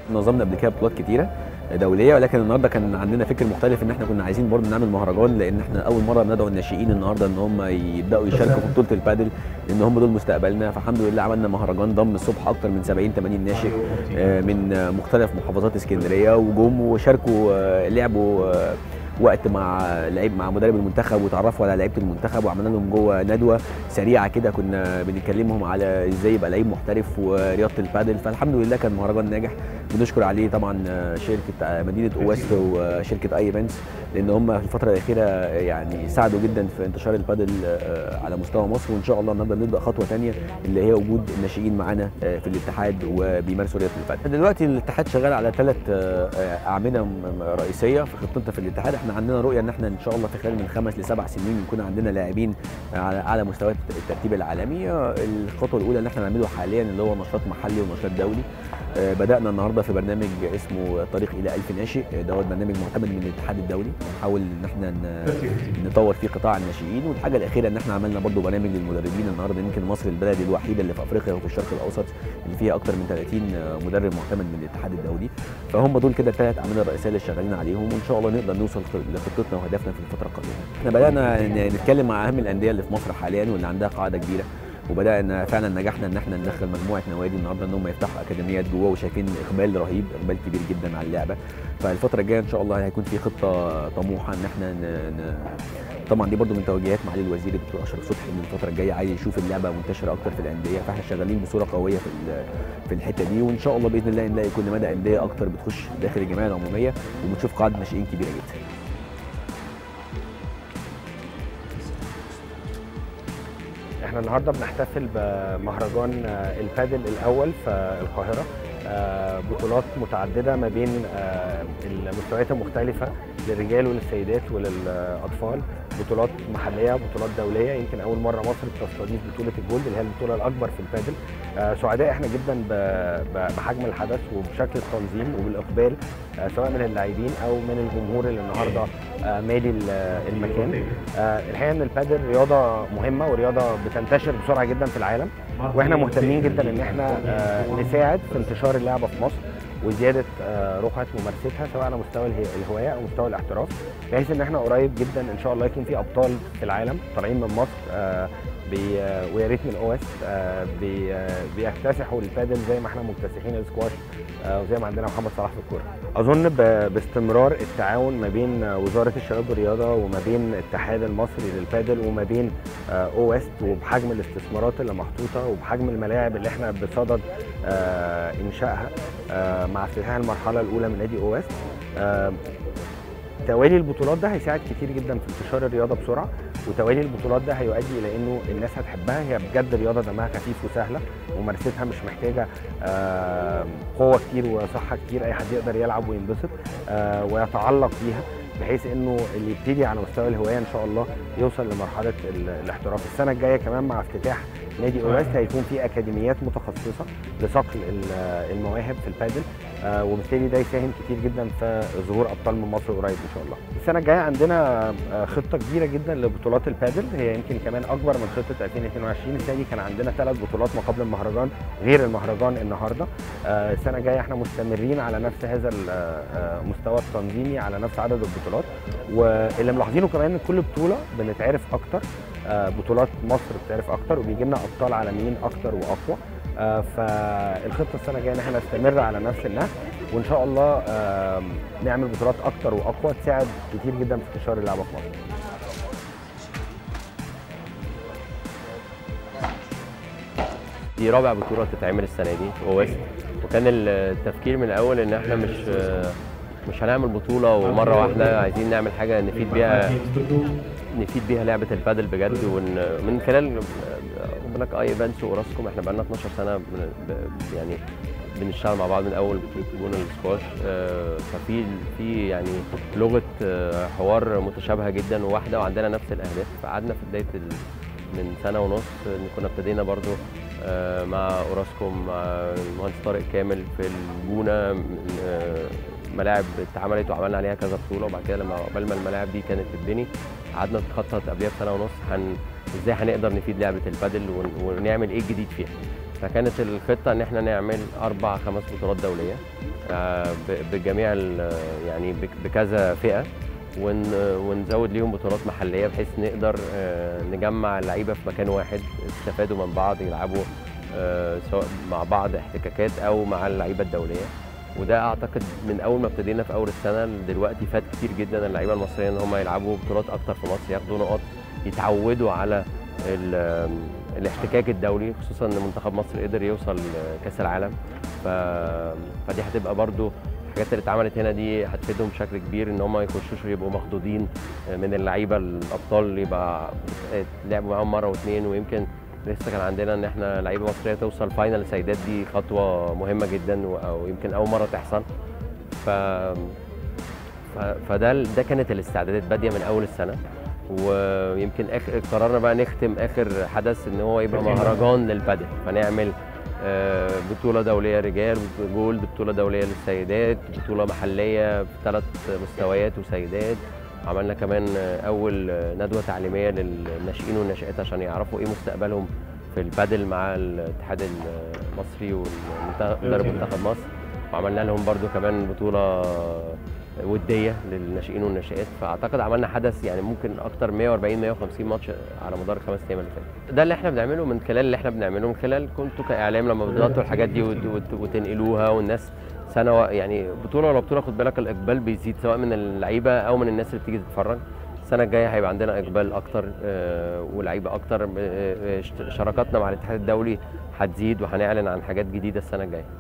نظمنا قبل كده بطولات كتيره دوليه ولكن النهارده كان عندنا فكر مختلف ان احنا كنا عايزين برضه نعمل مهرجان لان احنا اول مره بندعو الناشئين النهارده ان هم يبداوا يشاركوا في بطوله البادل لان هم دول مستقبلنا فالحمد لله عملنا مهرجان ضم الصبح اكتر من 70 80 ناشئ آه، من آه، مختلف محافظات اسكندريه وجم وشاركوا آه، لعبوا آه، وقت مع لعيب مع مدرب المنتخب وتعرفوا على لعيبه المنتخب وعملنا لهم جوه ندوه سريعه كده كنا بنكلمهم على ازاي يبقى لعيب محترف ورياضه البادل فالحمد لله كان مهرجان ناجح بنشكر عليه طبعا آه، شركه آه، مدينه اوست وشركه اي ايفنتس لان هم في الفتره الاخيره يعني ساعدوا جدا في انتشار البادل آه، على مستوى مصر وان شاء الله النهارده بنبدا خطوه ثانيه اللي هي وجود الناشئين معانا آه، في الاتحاد وبيمارسوا رياضه البادل دلوقتي الاتحاد شغال على ثلاث اعمده م- م- رئيسيه في خطتنا في الاتحاد احنا عندنا رؤيه ان احنا ان شاء الله في خلال من خمس لسبع سنين يكون عندنا لاعبين على اعلى مستويات الترتيب العالمي آه، الخطوه الاولى اللي احنا نعمله حاليا اللي هو نشاط محلي ونشاط دولي آه، بدانا النهارده في برنامج اسمه طريق الى ألف ناشئ آه، دوت برنامج معتمد من الاتحاد الدولي بنحاول ان احنا ن- نطور فيه قطاع الناشئين والحاجه الاخيره ان احنا عملنا برضو برنامج للمدربين النهارده يمكن مصر البلد الوحيده اللي في افريقيا وفي الشرق الاوسط اللي فيها اكتر من 30 مدرب معتمد من الاتحاد الدولي فهم دول كده الثلاث اعمده الرئيسيه اللي شغالين عليهم وان شاء الله نقدر نوصل لخطتنا وهدفنا في الفتره القادمه احنا بدانا ن- نتكلم مع اهم الانديه اللي في مصر حاليا واللي عندها قاعده كبيره وبدانا فعلا نجحنا ان احنا ندخل مجموعه نوادي النهارده ان هم يفتحوا اكاديميات جوه وشايفين اقبال رهيب اقبال كبير جدا على اللعبه فالفتره الجايه ان شاء الله هيكون في خطه طموحه ان احنا ن... ن... طبعا دي برضو من توجيهات معالي الوزير الدكتور اشرف صبحي ان الفتره الجايه عايز يشوف اللعبه منتشره اكتر في الانديه فاحنا شغالين بصوره قويه في ال- في الحته دي وان شاء الله باذن الله نلاقي كل مدى انديه اكتر بتخش داخل الجمعيه العموميه وبتشوف قاعده ناشئين كبيره جدا احنا النهارده بنحتفل بمهرجان آه، البادل الاول في القاهره آه، بطولات متعدده ما بين آه، المستويات المختلفه للرجال وللسيدات وللاطفال بطولات محليه بطولات دوليه يمكن اول مره مصر بتستضيف بطوله الجولد اللي هي البطوله الاكبر في البادل آه، سعداء احنا جدا ب- ب- بحجم الحدث وبشكل التنظيم وبالاقبال آه، سواء من اللاعبين او من الجمهور اللي النهارده آه، مالي ال- المكان آه، الحقيقه ان البادل رياضه مهمه ورياضه بتنتشر بسرعه جدا في العالم واحنا مهتمين جدا ان احنا آه، نساعد في انتشار اللعبه في مصر وزياده آه، رقعه ممارستها سواء على مستوى اله- الهوايه او مستوى الاحتراف بحيث ان احنا قريب جدا ان شاء الله يكون في ابطال في العالم طالعين من مصر آه، بي آه، ويا ريت من الاو اس بي آه، بيكتسحوا البادل زي ما احنا مكتسحين السكواش آه، وزي ما عندنا محمد صلاح في الكوره اظن ب- باستمرار التعاون ما بين آه، وزاره الشباب والرياضه وما بين الاتحاد المصري للبادل وما بين او اس وبحجم الاستثمارات اللي محطوطه وبحجم الملاعب اللي احنا بصدد آه، انشائها آه، مع افتتاح المرحله الاولى من نادي او اس توالي البطولات ده هيساعد كتير جدا في انتشار الرياضه بسرعه وتوالي البطولات ده هيؤدي الى انه الناس هتحبها هي بجد رياضه دمها خفيف وسهله وممارستها مش محتاجه آه، قوه كتير وصحه كتير اي حد يقدر يلعب وينبسط آه، ويتعلق بيها بحيث انه اللي يبتدي على مستوى الهوايه ان شاء الله يوصل لمرحله ال- الاحتراف السنه الجايه كمان مع افتتاح نادي اورست هيكون في اكاديميات متخصصه لصقل ال- المواهب في البادل آه، وبالتالي ده يساهم كتير جدا في ظهور ابطال من مصر قريب ان شاء الله. السنه الجايه عندنا آه، خطه كبيره جدا لبطولات البادل هي يمكن كمان اكبر من خطه 2022 السنه دي كان عندنا ثلاث بطولات ما قبل المهرجان غير المهرجان النهارده. آه، السنه الجايه احنا مستمرين على نفس هذا المستوى التنظيمي على نفس عدد البطولات واللي ملاحظينه كمان ان كل بطوله بنتعرف اكتر آه، بطولات مصر بتعرف اكتر وبيجي لنا ابطال عالميين اكتر واقوى آه، فالخطه السنه الجايه ان احنا نستمر على نفس النهج وان شاء الله آم، نعمل بطولات اكتر واقوى تساعد كتير جدا في انتشار اللعبه في مصر دي رابع بطولة تتعمل السنة دي اوست وكان التفكير من الأول إن إحنا مش مش هنعمل بطولة ومرة واحدة عايزين نعمل حاجة نفيد بيها نفيد بيها لعبة البادل بجد ومن خلال بلاك اي ايفنتس واوراسكوم احنا بقالنا 12 سنة بن- ب- يعني بنشتغل مع بعض من اول بطولة جون السكواش آه، ففي في يعني لغة آه، حوار متشابهة جدا وواحدة وعندنا نفس الأهداف فقعدنا في بداية ال- من سنة ونص إن كنا ابتدينا برضو آه، مع اوراسكوم مع المهندس طارق كامل في الجونة آه، ملاعب اتعملت وعملنا عليها كذا بطولة وبعد كده لما قبل ما الملاعب دي كانت تتبني قعدنا نخطط قبلها بسنة ونص هن ازاي هنقدر نفيد لعبه البادل ون- ونعمل ايه جديد فيها فكانت الخطه ان احنا نعمل اربع خمس بطولات دوليه آه، ب- بجميع ال- يعني بك- بكذا فئه ون ونزود ليهم بطولات محليه بحيث نقدر آه، نجمع اللعيبه في مكان واحد يستفادوا من بعض يلعبوا آه، سواء مع بعض احتكاكات او مع اللعيبه الدوليه وده اعتقد من اول ما ابتدينا في اول السنه دلوقتي فات كتير جدا اللعيبه المصريه ان هم يلعبوا بطولات اكتر في مصر ياخدوا نقط يتعودوا على ال- الاحتكاك الدولي خصوصا ان منتخب مصر قدر يوصل كاس العالم ف... فدي هتبقى برضو الحاجات اللي اتعملت هنا دي هتفيدهم بشكل كبير ان هم ما يخشوش يبقوا مخضوضين من اللعيبه الابطال اللي يبقى لعبوا معاهم مره واثنين ويمكن لسه كان عندنا ان احنا لعيبه مصريه توصل فاينل سيدات دي خطوه مهمه جدا و- او يمكن اول مره تحصل ف ف- فده ال- ده كانت الاستعدادات باديه من اول السنه ويمكن اخر قررنا بقى نختم اخر حدث ان هو يبقى مهرجان للبادل فنعمل آه، بطولة دولية رجال جولد بطولة دولية للسيدات بطولة محلية بثلاث مستويات وسيدات عملنا كمان آه، أول آه، ندوة تعليمية للناشئين والناشئات عشان يعرفوا إيه مستقبلهم في البادل مع الاتحاد المصري ومدرب منتخب مصر وعملنا لهم برضو كمان بطولة ودية للناشئين والناشئات فأعتقد عملنا حدث يعني ممكن أكتر 140 150 ماتش على مدار الخمس أيام اللي فاتت ده اللي احنا بنعمله من خلال اللي احنا بنعمله من خلال كنتوا كإعلام لما بتغطوا الحاجات دي وت- وت- وتنقلوها والناس سنة و- يعني بطولة ولا بطولة خد بالك الإقبال بيزيد سواء من اللعيبة أو من الناس اللي بتيجي تتفرج السنة الجاية هيبقى عندنا إقبال أكتر آه، ولعيبة أكتر آه، آه، شراكاتنا مع الاتحاد الدولي هتزيد وهنعلن عن حاجات جديدة السنة الجاية